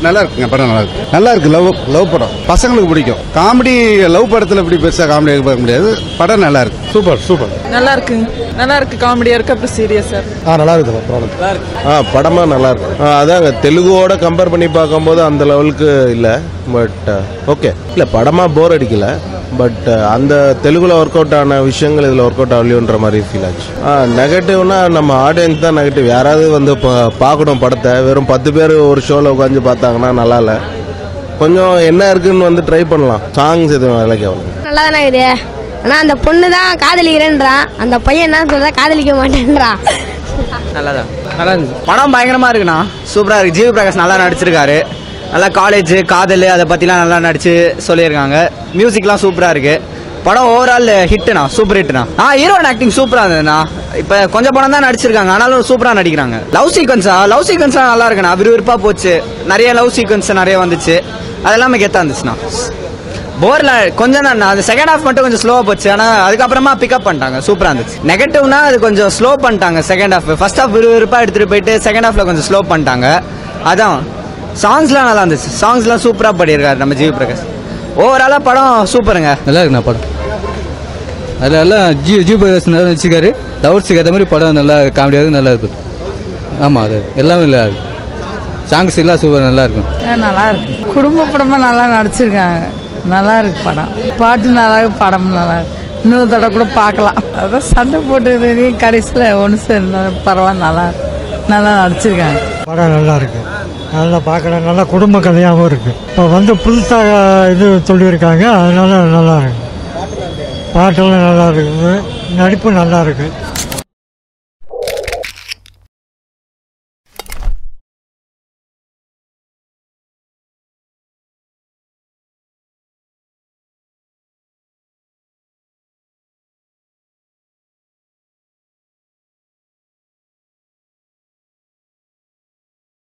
நல்லா இருக்குங்க படம் நல்லா இருக்கு நல்லா இருக்கு லவ் லவ் படம் பசங்களுக்கு பிடிக்கும் காமெடி லவ் படத்துல இப்படி பெருசா காமெடி பார்க்க முடியாது படம் நல்லா இருக்கு சூப்பர் சூப்பர் நல்லா இருக்குங்க நல்லா இருக்கு காமெடியா இருக்கு அப்புறம் சீரியஸா இருக்கு ஆ நல்லா இருக்குது ப்ராப்ளம் ஆ படமா நல்லா இருக்கு ஆ, அதாங்க தெலுங்குவோட கம்பேர் பண்ணி பார்க்கும்போது அந்த லெவலுக்கு இல்ல பட் ஓகே இல்ல படமா போர் அடிக்கல பட் அந்த தெலுங்குல ஒர்க் அவுட் ஆன விஷயங்கள் இதுல ஒர்க் அவுட் ஆகலையோன்ற மாதிரி ஃபீல் ஆச்சு நெகட்டிவ்னா நம்ம ஆடியன்ஸ் தான் நெகட்டிவ் யாராவது வந்து பா- பார்க்கணும் படத்தை வெறும் பத்து பேர் ஒரு ஷோல உட்காந்து பார்த்தாங்கன்னா நல்லா இல்ல கொஞ்சம் என்ன இருக்குன்னு வந்து ட்ரை பண்ணலாம் சாங்ஸ் எதுவும் வேலைக்கு ஆகல நல்லா தானே இருக்குது ஆனா அந்த பொண்ணு தான் காதலிக்கிறேன்றான் அந்த பையன் என்ன சொல்றா காதலிக்க மாட்டேன்றான் நல்லாதான் நல்லா இருந்துச்சு படம் பயங்கரமா இருக்குண்ணா சூப்பரா இருக்கு ஜிவி பிரகாஷ் நல்லா நடிச்சிருக்காரு நல்லா காலேஜ் காதல் அதை பத்திலாம் நல்லா நடிச்சு சொல்லியிருக்காங்க மியூசிக்லாம் சூப்பரா இருக்கு படம் ஓவரால் ஹிட்னா சூப்பர் ஹிட்னா ஆ ஹீரோயின் ஆக்டிங் சூப்பரா இருந்ததுண்ணா இப்ப கொஞ்சம் படம் தான் நடிச்சிருக்காங்க ஆனாலும் சூப்பரா நடிக்கிறாங்க லவ் சீக்வன்ஸா லவ் சீக்வன்ஸ்லாம் நல்லா இருக்குண்ணா விறுவிறுப்பா போச்சு நிறைய லவ் சீக்வன்ஸ் நிறைய வந்துச்சு அதெல்லாமே கெத்தா இருந்துச்சுண்ணா போர்ல கொஞ்சம் தான் அது செகண்ட் ஹாஃப் மட்டும் கொஞ்சம் ஸ்லோவா போச்சு ஆனா அதுக்கப்புறமா பிக்கப் பண்ணிட்டாங்க சூப்பரா இருந்துச்சு நெகட்டிவ்னா அது கொஞ்சம் ஸ்லோ பண்ணிட்டாங்க செகண்ட் ஹாஃப் ஃபர்ஸ்ட் ஹாஃப் விறுவிறுப்பா எடுத்துட்டு போயிட்டு செகண்ட் ஹாஃப்ல கொஞ்சம் ஸ்லோ பண்ணிட்டாங்க அதான் சாங்ஸ்லாம் நல்லா இருந்துச்சு சாங்ஸ்லாம் சூப்பரா பாடியிருக்காரு நம்ம ஜிவி பிரகாஷ் ஓவராலா படம் சூப்பருங்க நல்லா இருக்குண்ணா படம் அதில் எல்லாம் ஜி ஜி பிரகாஷ் நல்லா நடிச்சிருக்காரு லவர்ஸுக்கு ஏற்ற மாதிரி படம் நல்லா காமெடியாக நல்லா இருக்கும் ஆமாம் அது எல்லாமே நல்லா இருக்கு சாங்ஸ் எல்லாம் சூப்பர் நல்லா இருக்கும் நல்லா இருக்கு குடும்ப படமா நல்லா நடிச்சிருக்காங்க நல்லா இருக்கு படம் பாட்டு நல்லா இருக்கு படம் நல்லா இருக்கு இன்னொரு தடவை கூட பார்க்கலாம் அதான் சண்டை போட்டு கடைசியில் ஒன்று சேர்ந்த பரவாயில்ல நல்லா இருக்கு நல்லா நடிச்சிருக்காங்க படம் நல்லா இருக்கு நல்லா பார்க்கலாம் நல்லா குடும்ப கதையாகவும் இருக்கு இப்போ வந்து புதுசாக இது சொல்லியிருக்காங்க அதனால நல்லா இருக்கு பாட்டெல்லாம் நல்லா இருக்குது நடிப்பு நல்லா இருக்கு